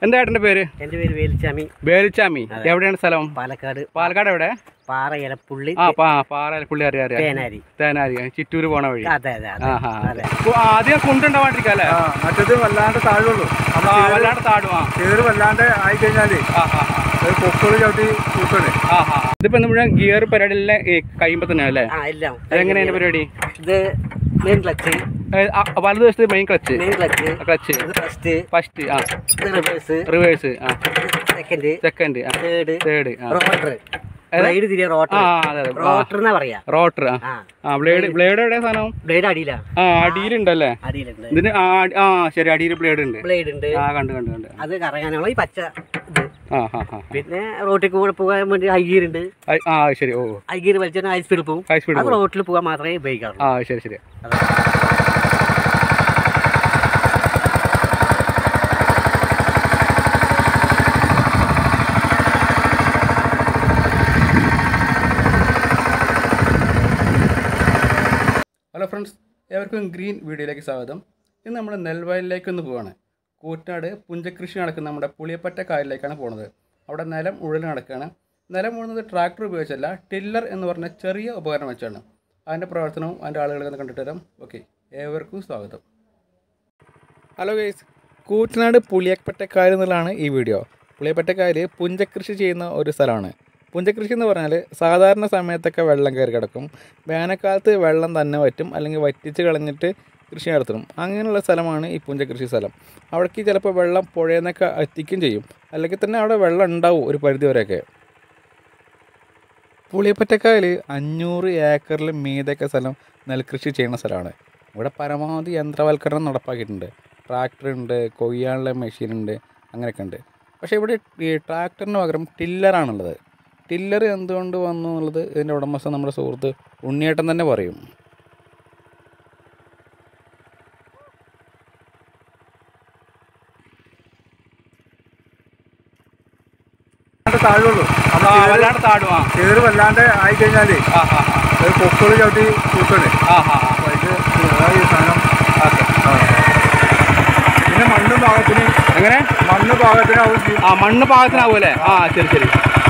എന്താ ഏട്ടൻ്റെ പേര് എൻ്റെ പേര് വേലിച്ചാമി വേലിച്ചാമി എവിടെയാണ് സ്ഥലം പാലക്കാട് പാലക്കാട് എവിടെ പാറ ഇലപ്പുള്ളി ആ പാ പാറപ്പുള്ളി അറിയാം അറിയാം തേനാരി തേനാരി ചിറ്റൂര് പോണ വഴി അതെ അതെ അതെ ആഹാ അതെ കു- ആദ്യം കുണ്ടുണ്ടാവാണ്ടിരിക്കാം അല്ലേ മറ്റത് വല്ലാണ്ട് താഴുള്ളൂ ആ, വല്ലാണ്ട് താടും ആ ചേറ് വല്ലാണ്ട് ആയി കഴിഞ്ഞാല് ആ, ആ, ഒരു കൊക്കോള് ചവിട്ടി കൂട്ടണേ ആ, ആ. ഇതിപ്പോ നമ്മുടെ ഗിയർ പരിപാടിയെല്ലാം കഴിയുമ്പോ തന്നെ അല്ലേ ആ എല്ലാം അതെങ്ങനെയാ അതിന്റെ പരിപാടി ഇത് മെയിൻ ക്ലച്ച് ഏ, ആ, വലതുവശത്ത് main clutch main clutch clutch ഇത് ഫസ്റ്റ് ഫസ്റ്റ് ആ ഇത് റിവേഴ്സ് റിവേഴ്സ് ആ സെക്കൻഡ് സെക്കൻഡ് ആ തേർഡ് തേർഡ് ആ റോട്ടർ ബ്ലേഡ് തിരിയ റോട്ടർ ആ അതെ അതെ റോട്ടർ എന്നാ പറയാ റോട്ടർ ആ ആ ആ ബ്ലേഡ് ബ്ലേഡ് എവിടെ സാധനം ബ്ലേഡ് അടിയിലാ ആ അടിയിലുണ്ടല്ലേ അടിയിലുണ്ട് ഇതിന് ആ അടി- ആ ശരി അടിയിൽ ബ്ലേഡ് ഉണ്ട് ബ്ലേഡ് ഉണ്ട് ആ കണ്ട് കണ്ട് കണ്ട് അത് കറങ്ങാനുള്ള ഈ പച്ച ഇത് ആ ആ ആ പിന്നെ റോട്ടിൽ കൂടെ പോകാൻ വേണ്ടി ഹൈ ഗിയർ ഉണ്ട് ആ, ആ ശരി ഓ ഹൈ ഗിയർ വലിച്ചാൽ ഹൈ സ്പീഡിൽ പോകും ഹൈ സ്പീഡ് അത് റോട്ടിൽ പോകാൻ മാത്രമേ ഉപയോഗിക്കാറുള്ളൂ ആ ശരി ശരി ഹലോ ഫ്രണ്ട്സ് ഏവർക്കും ഗ്രീൻ വീഡിയോയിലേക്ക് സ്വാഗതം ഇന്ന് നമ്മൾ നെൽവയലിലേക്ക് ഒന്ന് പോവാണ് കൂറ്റാട് പുഞ്ചകൃഷി നടക്കുന്ന നമ്മുടെ പുളിയപ്പറ്റ കായലിലേക്കാണ് പോകുന്നത് അവിടെ നിലം ഉഴൽ നടക്കുകയാണ് നിലം ഉഴുന്നത് ട്രാക്ടർ ഉപയോഗിച്ചല്ല ടില്ലർ എന്ന് പറഞ്ഞ ചെറിയ ഉപകരണം വെച്ചാണ് അതിൻ്റെ പ്രവർത്തനവും അതിൻ്റെ ആളുകളൊക്കെ ഒന്ന് കണ്ടിട്ട് വരാം ഓക്കെ ഏവർക്കും സ്വാഗതം ഹലോ ഗൈസ് കൂറ്റനാട് പുളിയപ്പറ്റക്കായൽ എന്നുള്ളതാണ് ഈ വീഡിയോ പുളിയപ്പറ്റക്കായൽ പുഞ്ചകൃഷി ചെയ്യുന്ന ഒരു സ്ഥലമാണ് പുഞ്ചകൃഷി എന്ന് പറഞ്ഞാൽ സാധാരണ സമയത്തൊക്കെ വെള്ളം കയറി കിടക്കും വേനൽക്കാലത്ത് വെള്ളം തന്നെ വറ്റും അല്ലെങ്കിൽ വറ്റിച്ച് കളഞ്ഞിട്ട് കൃഷി നടത്തണം അങ്ങനെയുള്ള സ്ഥലമാണ് ഈ പുഞ്ചകൃഷി സ്ഥലം അവിടേക്ക് ചിലപ്പോൾ വെള്ളം പുഴയിൽ നിന്നൊക്കെ എത്തിക്കും ചെയ്യും അല്ലെങ്കിൽ തന്നെ അവിടെ വെള്ളം ഉണ്ടാവും ഒരു പരിധി വരെയൊക്കെ പുളിയപ്പറ്റക്കായൽ അഞ്ഞൂറ് ഏക്കറിൽ മീതൊക്കെ സ്ഥലം നെൽകൃഷി ചെയ്യുന്ന സ്ഥലമാണ് ഇവിടെ പരമാവധി യന്ത്രവൽക്കരണം നടപ്പാക്കിയിട്ടുണ്ട് ട്രാക്ടർ ഉണ്ട് കൊയ്യാനുള്ള മെഷീൻ ഉണ്ട് അങ്ങനെയൊക്കെ ഉണ്ട് പക്ഷേ ഇവിടെ ഈ ട്രാക്ടറിന് പകരം ടില്ലറാണുള്ളത് ടില്ലർ എന്തുകൊണ്ട് വന്നു എന്നുള്ളത് ഇതിൻ്റെ ഉടമസ്ഥൻ നമ്മുടെ സുഹൃത്ത് ഉണ്ണിയേട്ടൻ തന്നെ പറയും താഴുള്ളൂ വല്ലാണ്ട് താടും ആ ചേറ് വല്ലാണ്ട് ആയി കഴിഞ്ഞാല് ആ ആ ഒരു കൊക്കോള് ചവിട്ടി കൂട്ടണേ ആ ആ അപ്പൊ ഇത് അതാ ഈ സാധനം ഓക്കെ ആ. പിന്നെ മണ്ണ് പാകത്തിന് എങ്ങനെ മണ്ണ് പാകത്തിനാവും ചെയ്യും ആ മണ്ണ് പാകത്തിനാവൂലേ ആ ശരി ശരി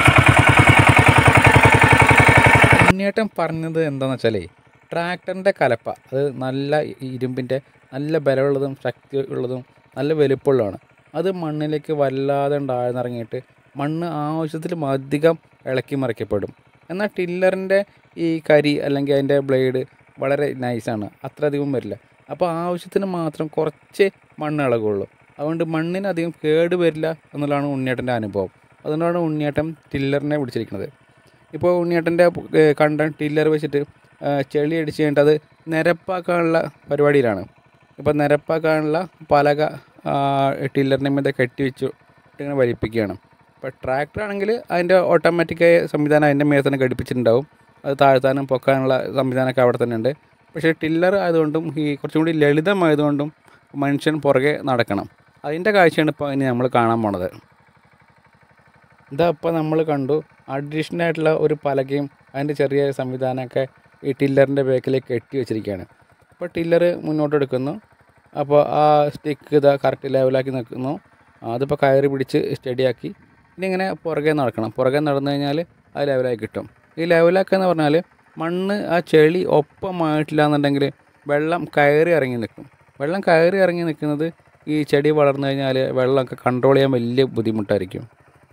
ഉണ്ണിയേട്ടൻ പറഞ്ഞത് എന്താണെന്ന് വെച്ചാലേ ട്രാക്ടറിൻ്റെ കലപ്പ അത് നല്ല ഇരുമ്പിൻ്റെ നല്ല ബലമുള്ളതും ശക്തി ഉള്ളതും നല്ല വലുപ്പമുള്ളതാണ് അത് മണ്ണിലേക്ക് വല്ലാതെ ഉണ്ടാഴ്ന്നിറങ്ങിയിട്ട് മണ്ണ് ആവശ്യത്തിലും അധികം ഇളക്കി മറിക്കപ്പെടും എന്നാൽ ടില്ലറിൻ്റെ ഈ കരി അല്ലെങ്കിൽ അതിൻ്റെ ബ്ലേഡ് വളരെ നൈസാണ് അത്ര അധികം വരില്ല അപ്പോൾ ആവശ്യത്തിന് മാത്രം കുറച്ച് മണ്ണ് ഇളകുള്ളൂ അതുകൊണ്ട് മണ്ണിന് അധികം കേട് വരില്ല എന്നുള്ളതാണ് ഉണ്ണിയേട്ടൻ്റെ അനുഭവം അതുകൊണ്ടാണ് ഉണ്ണിയേട്ടൻ ടില്ലറിനെ പിടിച്ചിരിക്കുന്നത് ഇപ്പോൾ ഉണ്ണിയേട്ടൻ്റെ കണ്ട ടില്ലർ വെച്ചിട്ട് ആ, ചെളി അടിച്ച് കഴിഞ്ഞിട്ട് അത് നിരപ്പാക്കാനുള്ള പരിപാടിയിലാണ് ഇപ്പോൾ നിരപ്പാക്കാനുള്ള പലക ടില്ലറിൻ്റെ മീതെ കെട്ടി വെച്ച് ഇങ്ങനെ വലിപ്പിക്കുകയാണ് ഇപ്പോൾ ട്രാക്ടർ ആണെങ്കിൽ അതിൻ്റെ ഓട്ടോമാറ്റിക്കായ സംവിധാനം അതിൻ്റെ മേലെ തന്നെ ഘടിപ്പിച്ചിട്ടുണ്ടാവും അത് താഴ്ത്താനും പൊക്കാനുള്ള സംവിധാനമൊക്കെ അവിടെ തന്നെ ഉണ്ട് പക്ഷേ ടില്ലർ ആയതുകൊണ്ടും ഈ കുറച്ചും കൂടി ലളിതമായതുകൊണ്ടും മനുഷ്യൻ പുറകെ നടക്കണം അതിൻ്റെ കാഴ്ചയാണ് ഇപ്പോൾ ഇനി നമ്മൾ കാണാൻ പോണത് ഇതാ ഇപ്പോൾ നമ്മൾ കണ്ടു അഡീഷണൽ ആയിട്ടുള്ള ഒരു പലകയും അതിൻ്റെ ചെറിയ സംവിധാനമൊക്കെ ഈ ടില്ലറിൻ്റെ ബാക്കിലേക്ക് കെട്ടി വെച്ചിരിക്കുകയാണ് അപ്പോൾ ടില്ലർ മുന്നോട്ട് എടുക്കുന്നു അപ്പോൾ ആ സ്റ്റിക്ക് ഇതാ കറക്റ്റ് ലെവലാക്കി നിൽക്കുന്നു അതിപ്പോൾ കയറി പിടിച്ച് സ്റ്റഡിയാക്കി ഇനി ഇങ്ങനെ പുറകെ നടക്കണം പുറകെ നടന്നു കഴിഞ്ഞാൽ അത് ലെവലായി കിട്ടും ഈ ലെവലാക്കുക എന്ന് പറഞ്ഞാൽ മണ്ണ് ആ ചെളി ഒപ്പമായിട്ടില്ല എന്നുണ്ടെങ്കിൽ വെള്ളം കയറി ഇറങ്ങി നിൽക്കും വെള്ളം കയറി ഇറങ്ങി നിൽക്കുന്നത് ഈ ചെടി വളർന്നു കഴിഞ്ഞാൽ വെള്ളമൊക്കെ കൺട്രോൾ ചെയ്യാൻ വലിയ ബുദ്ധിമുട്ടായിരിക്കും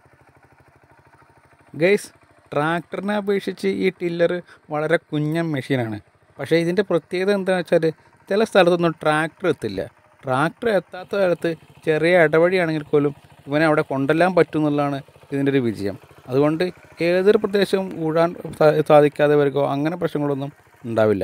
ഗൈസ് ട്രാക്ടറിനെ അപേക്ഷിച്ച് ഈ ടില്ലർ വളരെ കുഞ്ഞൻ മെഷീനാണ് പക്ഷേ ഇതിൻ്റെ പ്രത്യേകത എന്താണെന്ന് വെച്ചാൽ ചില സ്ഥലത്തൊന്നും ട്രാക്ടർ എത്തില്ല ട്രാക്ടർ എത്താത്ത സ്ഥലത്ത് ചെറിയ ഇടവഴിയാണെങ്കിൽ പോലും ഇവനെ അവിടെ കൊണ്ടുവരാൻ പറ്റും എന്നുള്ളതാണ് ഇതിൻ്റെ ഒരു വിജയം അതുകൊണ്ട് ഏതൊരു പ്രദേശവും ഊഴാൻ സാ- സാധിക്കാതെ വരുകയോ അങ്ങനെ പ്രശ്നങ്ങളൊന്നും ഉണ്ടാവില്ല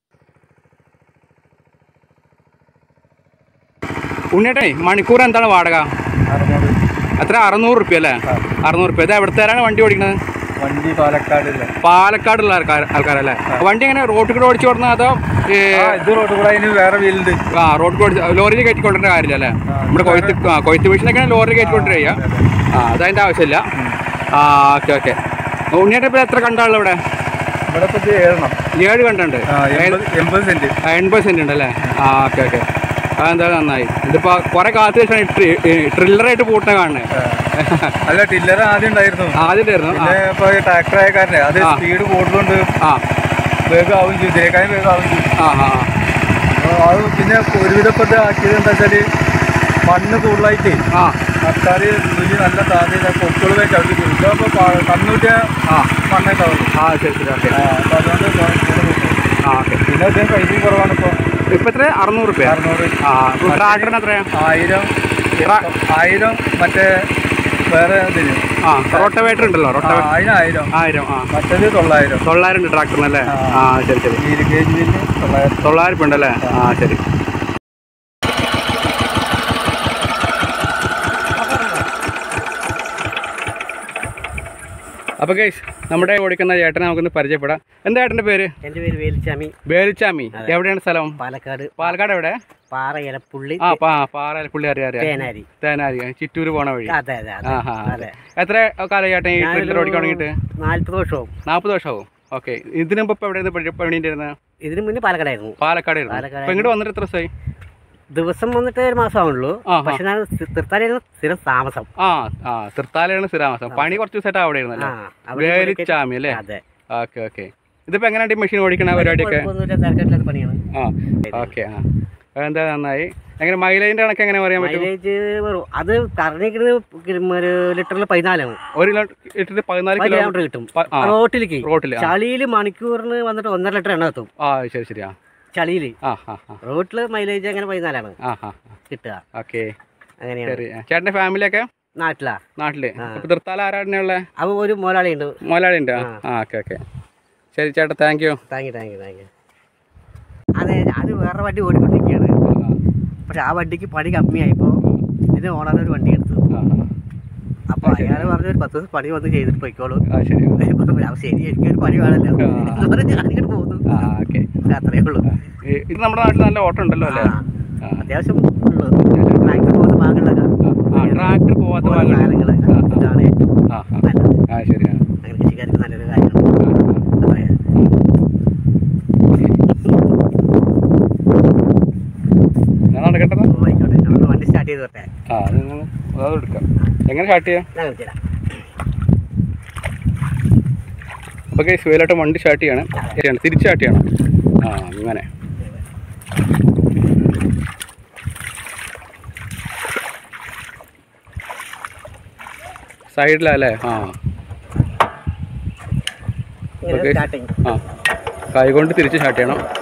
ഉണ്ണിയേട്ടേ മണിക്കൂർ എന്താണ് വാടക അറുന്നൂറ് എത്ര അറുന്നൂറ് റുപ്യ അല്ലേ അറുന്നൂറ് റുപ്യ ഇത് എവിടുത്തേരാണ് വണ്ടി ഓടിക്കുന്നത് വണ്ടി പാലക്കാടില്ല പാലക്കാടുള്ള ആൾക്കാർ ആൾക്കാരല്ലേ വണ്ടി എങ്ങനെ റോഡിൽ കൂടെ ഓടിച്ചു കൊടുക്കുന്നത് അതോ ഈ, ആ ഇത് റോഡ് കൂടെ അതിന് വേറെ വീലുണ്ട് ആ റോഡിൽ കൂടെ ഓടിച്ച് ലോറിയിൽ കയറ്റിക്കൊണ്ടിരുന്ന കാര്യമില്ല അല്ലേ നമ്മുടെ കൊയ്ത്ത് ആ കൊയ്ത്ത് മെഷീനൊക്കെ ലോറിയിൽ കയറ്റിക്കൊണ്ടിരിക്കുക ചെയ്യുക ആ അതതിൻ്റെ ആവശ്യമില്ല ആ ഓക്കെ ഓക്കെ ഉണ്ണിയേട്ടൻ ഇപ്പോൾ എത്ര കണ്ടാളുള്ള ഇവിടെ ഇവിടെ ഇപ്പൊ ഇത് ഏഴെണ്ണം ഏഴ് കണ്ടുണ്ട് ആ എൺപത് എൺപത് സെന്റ് ആ, എൺപത് സെൻറ്റ് ഉണ്ട് അല്ലേ ആ ഓക്കെ ഓക്കെ അതെന്താ നന്നായി ഇതിപ്പോ കുറെ കാത്തു വെച്ചാണ് ട്രില്ലറായിട്ട് പൂട്ടണ കാണുന്നത് അല്ല ടില്ലർ ആദ്യം ഉണ്ടായിരുന്നു ആദ്യമായിരുന്നു പിന്നെ ഇപ്പൊ ട്രാക്ടർ ആയ കാരണം അത് ആ. സ്പീഡ് കൂടുതലുണ്ട് ആ വേഗം ആവും ചെയ്യും ഇതിനേക്കാളും വേഗം ആവും ചെയ്യും ആ ആ അപ്പൊ അത് പിന്നെ ഒരുവിധം ഇപ്പൊ ഇത് ആക്കിയത് എന്താ വെച്ചാല് മണ്ണ് കൂടുതലായിട്ട് ആ ആൾക്കാർ തൊലി നല്ല സാധ്യത കൊക്കുകൾ ചവിട്ടി പോകും ഇപ്പൊ കണ്ണൂറ്റിയ ആ മണ്ണുണ്ടാവുള്ളൂ ആ ശരി ശരി ഓക്കെ ആ അപ്പൊ അതുകൊണ്ട് ഇപ്പൊ ഇവിടെ പോകും. ആ ഓക്കെ പിന്നെ ഇതിന് പൈസ കുറവാണ് ഇപ്പൊ ഇപ്പൊ എത്ര അറുന്നൂറ് റുപ്യ അറുന്നൂറ് ആ ട്രാക്ടറിന് എത്രയാ ആയിരം ട്രാ- ആയിരം മറ്റേ വേറെ ഇതിന് ആ റോട്ടവേറ്റർ ഉണ്ടല്ലോ ആ, റോട്ടവേ അതിന് ആയിരം ആയിരം ആ മറ്റേത് തൊള്ളായിരം തൊള്ളായിരം ഉണ്ട് ട്രാക്ടറിനല്ലേ ആ. ആ ശരി ശരി ഈ കെ ജി തൊള്ളായിരം തൊള്ളായിരം ഉപ്പ് ഉണ്ടല്ലേ ആ ശരി അപ്പോൾ ഗൈസ് നമ്മുടെ ഓടിക്കുന്ന ചേട്ടനെ നമുക്കൊന്ന് പരിചയപ്പെടാം എന്താ ചേട്ടൻ്റെ പേര് എൻ്റെ പേര് വേലിച്ചാമി ബേലിച്ചാമി എവിടെയാണ് സ്ഥലം പാലക്കാട് പാലക്കാട് എവിടെ പാറ ഇലപ്പുള്ളി ആ പാ പാറപ്പുള്ളി അറിയാം അറിയാം തേനാരി തേനാരി ചിറ്റൂര് പോണ വഴി അതെ അതെ അതെ ആഹാ അതെ എത്ര കാലം ചേട്ടൻ ഈ ട്രില്ലർ ഓടിക്കാൻ തുടങ്ങിയിട്ട് നാല്പത് വർഷവും നാൽപ്പത് വർഷമാവും ഓക്കെ ഇതിന് മുമ്പ് ഇപ്പോൾ എവിടെയാണ് പണിയിട്ടിരുന്നത് ഇതിന് മുന്നേ പാലക്കാടായിരുന്നു പാലക്കാടായിരുന്നു പാലക്കാട് അപ്പോൾ ഇങ്ങോട്ട് വന്നിട്ട് എത്ര ദിവസമായി ദിവസം വന്നിട്ട് ഒരു മാസമാണുള്ളൂ ആഹാ. പക്ഷെ ഞാൻ തിരുത്താലായിരുന്നു സ്ഥിരം താമസം ആ ആ തൃത്താലയാണ് സ്ഥിരാമസം പണി കുറച്ച് ദിവസമായിട്ട് അവിടെ ആയിരുന്നല്ലേ ആ, അവിടെ ഇവിടെയൊക്കെ- വേലിച്ചാമി അല്ലേ അതെ ഓക്കെ ഓക്കെ ഇതിപ്പോൾ എങ്ങനെയാണ് മെഷീൻ ഓടിക്കണ പരിപാടിയൊക്കെ കുഴപ്പമൊന്നുമില്ല, തിരക്കില്ലാത്ത പണിയാണ് ആ ഓക്കെ ആ എന്താ നന്നായി എങ്ങനെ മൈലേജിൻ്റെ കണക്ക് എങ്ങനെ പറയാൻ പറ്റും മൈലേജ് വെറും അത് കറങ്ങിക്കുന്നത് ഒരു ലിറ്ററിൽ പതിനാലാണ് ഒരു കിലോ ഇട്ടിട്ട് പതിനാല് കിലോ കിലോമീറ്റർ കിട്ടും പ- ആ റോട്ടിലേക്ക് റോട്ടിൽ ആ ചളിയിൽ മണിക്കൂറിന് വന്നിട്ട് ഒന്നര ലിറ്റർ എണ്ണ എത്തും ആ ശരി ശരി ആ ചളിയിൽ ആ ആ ആ റോട്ടിൽ മൈലേജ് അങ്ങനെ പതിനാലാണ് ആ ആ കിട്ടുക ഓക്കെ അങ്ങനെയാണ് ശരി ചേട്ടൻ്റെ ഫാമിലിയൊക്കെ നാട്ടിലാ നാട്ടില് ആ. ഇപ്പൊ തൃത്താല ആരാടനെയുള്ള അവ ഒരു മുതലാളി ഉണ്ട് മോലാളി ഉണ്ട് ആ. ആ ഓക്കെ ഓക്കെ ശരി ചേട്ടാ thank you thank you thank you thank you അതെ അത് വേറെ വണ്ടി ഓടിക്കൊണ്ടിരിക്കുകയാണ് പക്ഷെ ആ വണ്ടിക്ക് പണി കമ്മിയായപ്പോൾ ഇതിന് ഓണർ ഒരു വണ്ടി എടുത്തു അപ്പോൾ അയാൾ പറഞ്ഞു ഒരു പത്ത് ദിവസം പണി വന്ന് ചെയ്തിട്ട് പോയിക്കോളൂ ആ ശരി ഞാൻ പറഞ്ഞു, "ആ, ശരി എനിക്കൊരു പണി വേണമല്ലോ ആ. എന്ന് പറഞ്ഞ് ഞാനിങ്ങോട്ട് പോകുന്നു ആ ഓക്കെ അത്രയേ ഉള്ളൂ ഇത് നമ്മുടെ നാട്ടിൽ നല്ല ഓട്ടം ഉണ്ടല്ലോ അല്ലേ ആ. ആ. അത്യാവശ്യം ഉള്ളു ട്രാക്ടർ പോകുന്ന ഭാഗങ്ങളിലൊക്കെ ആ ട്രാക്ടർ പോവാത്ത ഓരോ ഭാഗങ്ങൾ സാധനങ്ങള് ആ, ആ. ഇതാണ് ആ ആ. നല്ലത് ആ ശരി ആ അങ്ങനെ കൃഷിക്കാർക്ക് നല്ലൊരു കാര്യമാണ് ആ, അത്രേ. ആ. ഞാൻ നടക്കട്ടെ ഓ, ആയിക്കോട്ടെ നമ്മൾ വണ്ടി സ്റ്റാർട്ട് ചെയ്ത് വരട്ടെ ആ അത് നിങ്ങൾ അത് എടുക്കാം എങ്ങനെ സ്റ്റാർട്ട് ചെയ്യാം ഞാൻ കാണിച്ചു തരാം അപ്പോൾ കേസ് വേലായിട്ട് വണ്ടി സ്റ്റാർട്ട് ചെയ്യണം ചെയ്യണം തിരിച്ച് സ്റ്റാർട്ട് ചെയ്യണം ആ അങ്ങനെ സൈഡിലല്ലേ ആ ഇങ്ങനെ Okay. സ്റ്റാർട്ടിങ് ആ കൈ കൊണ്ട് തിരിച്ച് സ്റ്റാർട്ട് ചെയ്യണം